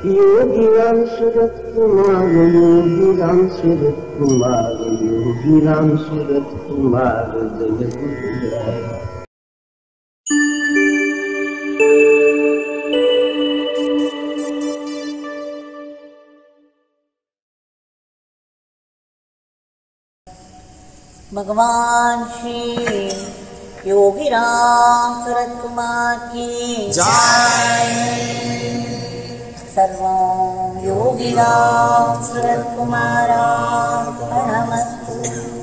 योगी राम सूरत कुमार योगी राम सूरत कुमार योगी राम सूरत कुमार जय गुरुराय भगवान श्री योगी राम सूरत कुमार की सर्वं योगी राम सूरत कुमारार्पणमस्तु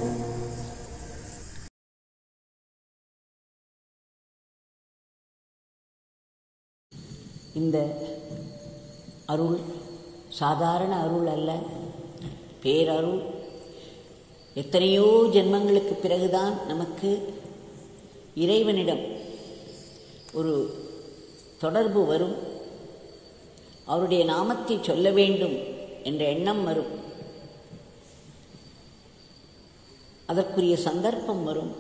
இந்த அருள் சாதாரண அருள் அல்ல பேரருள் எத்தனையோ ஜென்மங்களுக்கு பிறகுதான் நமக்கு இறைவனிடம் ஒரு தொடர்பு வரும் அவருடைய நாமத்தை சொல்ல வேண்டும் என்ற எண்ணம் வரும் அதற்குரிய சந்தர்ப்பம் வரும்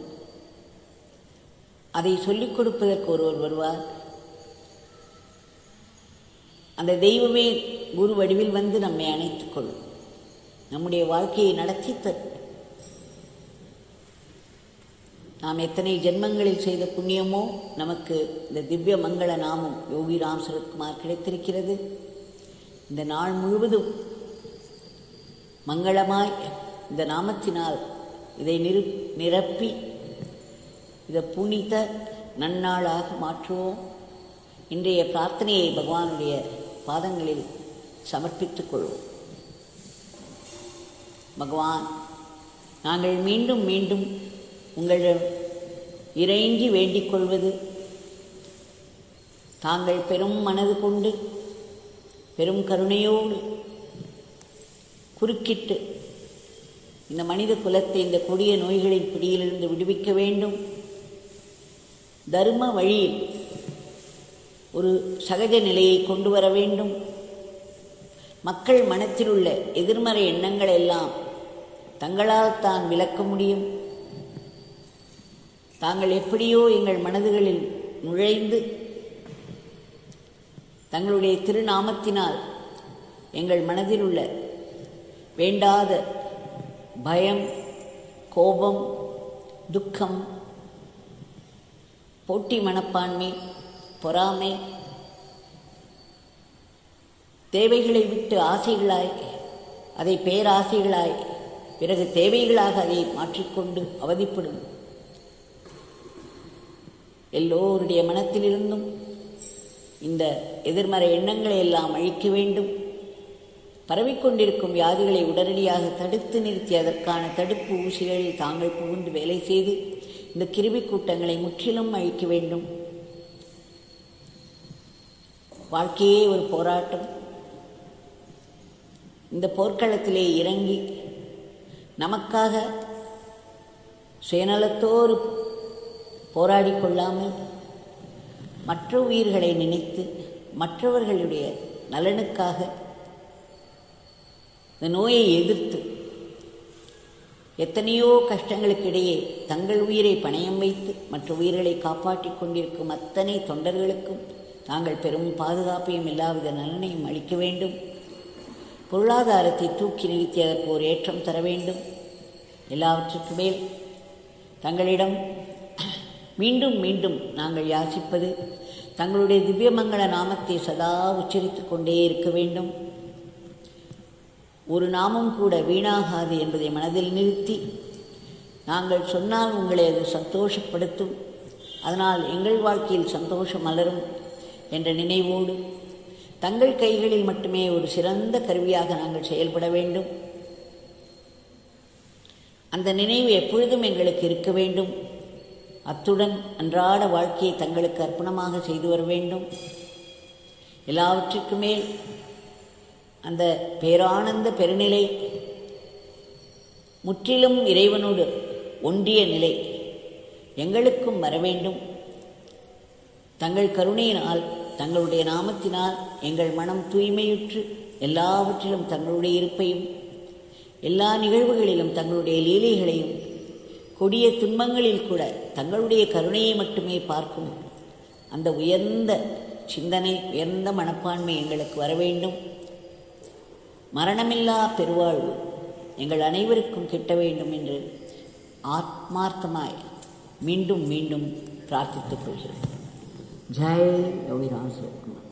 அதை சொல்லிக் கொடுப்பதற்கு ஒருவர் வருவார் அந்த தெய்வமே குரு வடிவில் வந்து நம்மை அணைத்துக் கொள்ளும் நம்முடைய வாழ்க்கையை நடத்தி தரும் நாம் எத்தனை ஜென்மங்களில் செய்த புண்ணியமோ நமக்கு இந்த திவ்ய மங்கள நாமம் யோகி ராம் சுரத்குமார் கிடைத்திருக்கிறது இந்த நாள் முழுவதும் மங்களமாய் இந்த நாமத்தினால் இதை நிரு நிரப்பி இதை புனித நன்னாளாக மாற்றுவோம் இன்றைய பிரார்த்தனையை பகவானுடைய பாதங்களில் சமர்ப்பித்துக் கொள்வோம் பகவான் நாங்கள் மீண்டும் மீண்டும் உங்களிடம் இறைஞ்சி வேண்டிக் கொள்வது தாங்கள் பெரும் மனது கொண்டு பெரும் கருணையோடு குறுக்கிட்டு இந்த மனித குலத்தை இந்த கொடிய நோய்களின் பிடியிலிருந்து விடுவிக்க வேண்டும் தர்ம வழியில் ஒரு சகஜ நிலையை கொண்டு வர வேண்டும் மக்கள் மனத்தில் உள்ள எதிர்மறை எண்ணங்கள் எல்லாம் தங்களால் தான் விளக்க முடியும் தாங்கள் எப்படியோ எங்கள் மனதுகளில் நுழைந்து தங்களுடைய திருநாமத்தினால் எங்கள் மனதில் உள்ள வேண்டாத பயம் கோபம் துக்கம் போட்டி மனப்பான்மை பொறாமை தேவைகளை விட்டு ஆசைகளாய் அதை பேராசைகளாய் பிறகு தேவைகளாக அதை மாற்றிக்கொண்டு அவதிப்படும் எல்லோருடைய மனத்திலிருந்தும் இந்த எதிர்மறை எண்ணங்களை எல்லாம் அழிக்க வேண்டும் பரவிக்கொண்டிருக்கும் வியாதிகளை உடனடியாக தடுத்து நிறுத்தி அதற்கான தடுப்பு ஊசிகளில் தாங்கள் புகுந்து வேலை செய்து இந்த கிருமி கூட்டங்களை முற்றிலும் அழிக்க வேண்டும் வாழ்க்கையே ஒரு போராட்டம் இந்த போர்க்களத்திலே இறங்கி நமக்காக சுயநலத்தோடு போராடி கொள்ளாமல் மற்ற உயிர்களை நினைத்து மற்றவர்களுடைய நலனுக்காக இந்த நோயை எதிர்த்து எத்தனையோ கஷ்டங்களுக்கிடையே தங்கள் உயிரை பணயம் வைத்து மற்ற உயிர்களை காப்பாற்றிக் கொண்டிருக்கும் அத்தனை தொண்டர்களுக்கும் தாங்கள் பெரும் பாதுகாப்பையும் எல்லாவித நலனையும் அளிக்க வேண்டும் பொருளாதாரத்தை தூக்கி நிறுத்தி அதற்கு ஒரு ஏற்றம் தர வேண்டும் எல்லாவற்றுக்கு மேல் தங்களிடம் மீண்டும் மீண்டும் நாங்கள் யாசிப்பது தங்களுடைய திவ்யமங்கள நாமத்தை சதா உச்சரித்துக் கொண்டே இருக்க வேண்டும் ஒரு நாமம் கூட வீணாகாது என்பதை மனதில் நிறுத்தி நாங்கள் சொன்னால் உங்களை அது சந்தோஷப்படுத்தும் அதனால் எங்கள் வாழ்க்கையில் சந்தோஷம் மலரும் என்ற நினைவோடு தங்கள் கைகளில் மட்டுமே ஒரு சிறந்த கருவியாக நாங்கள் செயல்பட வேண்டும் அந்த நினைவு எப்பொழுதும் எங்களுக்கு இருக்க வேண்டும் அத்துடன் அன்றாட வாழ்க்கையை தங்களுக்கு அர்ப்பணமாக செய்து வர வேண்டும் எல்லாவற்றுக்கு மேல் அந்த பேரானந்த பெருநிலை முற்றிலும் இறைவனோடு ஒன்றிய நிலை எங்களுக்கும் வர வேண்டும் தங்கள் கருணையினால் தங்களுடைய நாமத்தினால் எங்கள் மனம் தூய்மையுற்று எல்லாவற்றிலும் தங்களுடைய இருப்பையும் எல்லா நிகழ்வுகளிலும் தங்களுடைய லீலைகளையும் கொடிய துன்பங்களில் கூட தங்களுடைய கருணையை மட்டுமே பார்க்கும் அந்த உயர்ந்த சிந்தனை உயர்ந்த மனப்பான்மை எங்களுக்கு வர வேண்டும் மரணமில்லா பெருவாழ்வு எங்கள் அனைவருக்கும் கிட்ட வேண்டும் என்று ஆத்மார்த்தமாய் மீண்டும் மீண்டும் பிரார்த்தித்துக் கொள்கிறேன் ஜெய் யோகி ராம் சிவகுமார்